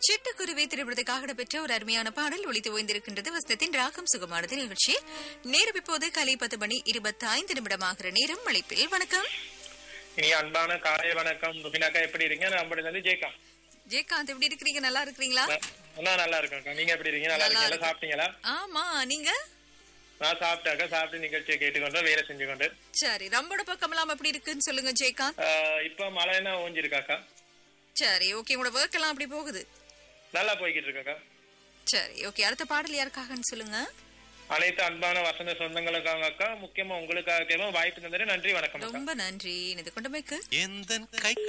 சிட்டுக்குருவி திரைப்படத்துக்காக இடம்பெற்ற ஒரு அருமையான பாடல் ஒளித்து ஓய்ந்திருக்கின்றது வசனத்தின் ராகம் சுகமானது நிகழ்ச்சி நேரம் இப்போது காலை பத்து மணி இருபத்தி ஐந்து நிமிடமாகிற நேரம் அழைப்பில் வணக்கம் இனி அன்பான காலை வணக்கம் ருபினாக்கா எப்படி இருக்கீங்க நான் நம்மள இருந்து ஜெயக்கா ஜெயகாந்த் எப்படி இருக்கிறீங்க நல்லா இருக்கிறீங்களா நான் நல்லா இருக்கேன்க்கா நீங்க எப்படி இருக்கீங்க நல்லா நல்லா இருக்கீங்களா சாப்பிட்டீங்களா ஆமா நீங்க நான் சாப்பிட்டாக்கா சாப்பிட்டு நிகழ்ச்சியை கேட்டுக்கொண்டு வேலை செஞ்சு கொண்டு சரி நம்மளோட பக்கமெல்லாம் எப்படி இருக்குன்னு சொல்லுங்க ஜெயகாந்த் ஆஹ் இப்ப மழை என்ன ஓஞ்சிருக்காக்கா சரி ஓகே உங்களோட ஒர்க் எல்லாம் அப்படி போகுது நல்லா போய்கிட்டு இருக்காக்கா சரி ஓகே அடுத்த பாடல் யாருக்காகன்னு சொல்லுங்க அனைத்து அன்பான வசந்த சொந்தங்களுக்காக அக்கா முக்கியமா உங்களுக்காக வாய்ப்பு தந்தது நன்றி வணக்கம் அக்கா ரொம்ப நன்றி இது கொண்டமைக்கு எந்தன் கை